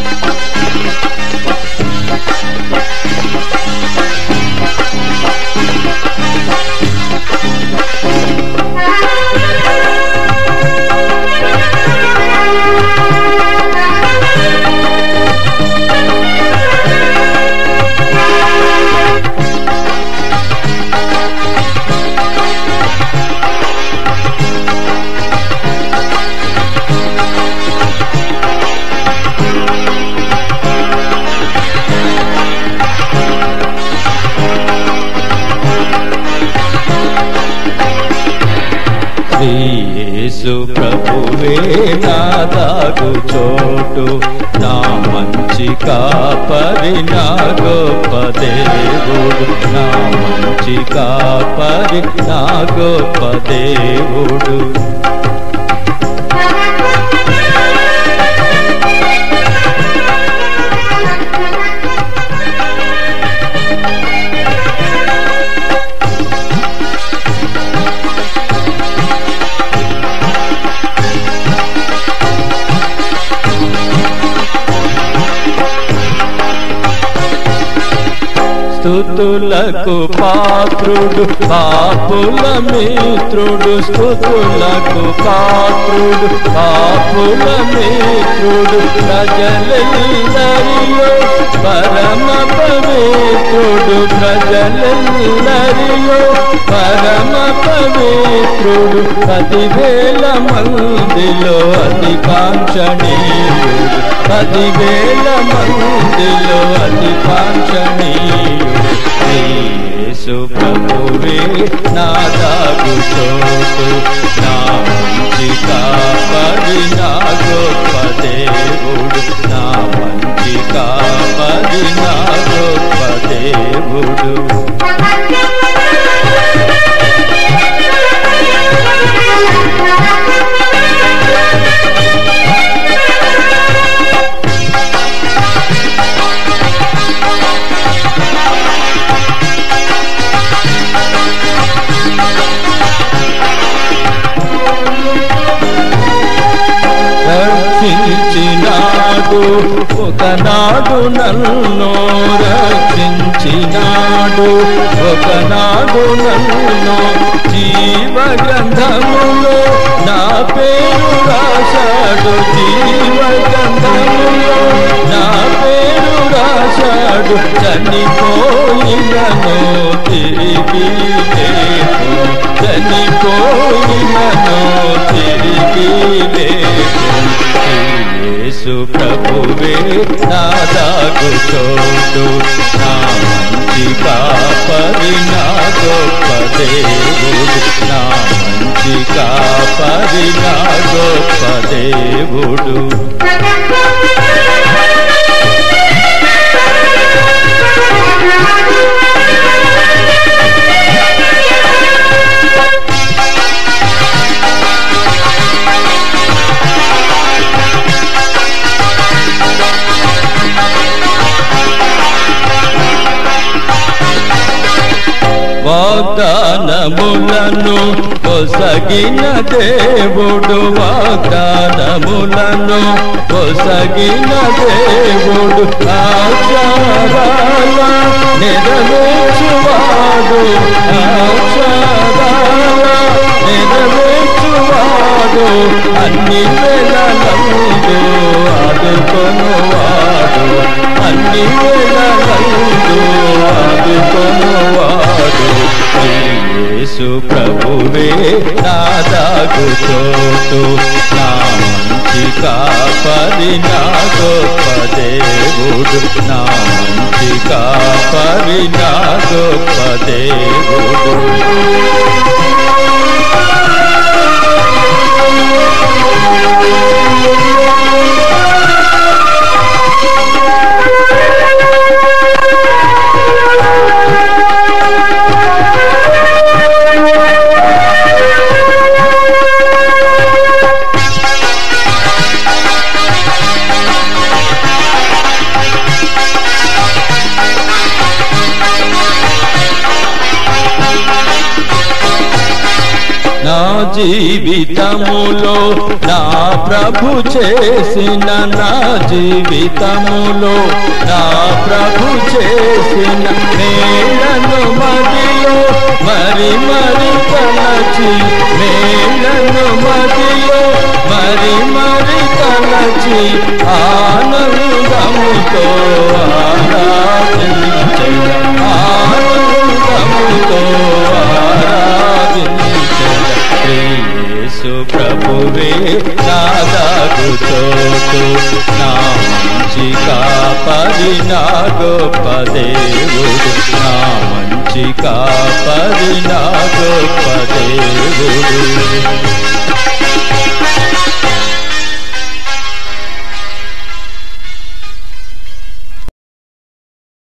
శ్రీ యేసు ప్రభువే నా దాగు చోటు నా మంచి కాపరి నా గొప్ప దేవుడు నా మంచి కాపరి నా గొప్ప దేవుడు స్థుతులకు పాత్రుడు పాపుల మిత్రుడు స్థుతులకు పాత్రుడు పాపుల మిత్రుడు ప్రజలెల్లరియో పరమ పవిత్రుడు ప్రజలెల్లరియో పరమ పవిత్రుడు పదివేల మందిలో అతి కాంక్షణీయుడు పదివేల మందిలో అతి కాంక్షణీయుడు యేసు ప్రభువే నా దాగు చోటు నా మంచి కాపరి నా గొప్ప దేవుడు నా మంచి కాపరి నా గొప్ప దేవుడు రక్షించినాడు ఒకనాడు నన్ను రక్షించినాడు ఒకనాడు నన్ను జీవ గ్రంథములో నా పేరు రాశాడు జీవ గ్రంథములో నా పేరు రాశాడు చనిపోయినను తిరిగి లేపు చనిపోయినను తిరిగి లేపు యేసు ప్రభువే నా దాగు చోటు నా మంచి కాపరి నా గొప్ప దేవుడు నా మంచి కాపరి నా గొప్ప దేవుడు వాగ్దానములను కొసగిన దేవుడు వాగ్దానములను కొసగిన దేవుడు అక్షరాల నెరవేర్చువాడు అక్షరాల నెరవేర్చువాడు అన్ని వేళలందు ఆదుకొనువాడు అన్ని వేళలందు ఆదుకొనువాడు యేసు ప్రభువే నా దాగు చోటు నా మంచి కాపరి నా గొప్ప దేవుడు నా మంచి కాపరి నా గొప్ప దేవుడు నా జీవితములో నా ప్రభు చేసిన నా జీవితములో నా ప్రభు చేసిన మేలను మదిలో మరి మరి తలచి మేలను మదిలో మరి మరి తలచి ఆనందముతో ఆరాధించల ఆనందముతో ఆరాధించల యేసు ప్రభువే నాదాగు చోటు నా మంచి కాపరి నా గొప్ప దేవుడు నా మంచి కాపరి నా గొప్ప దేవుడు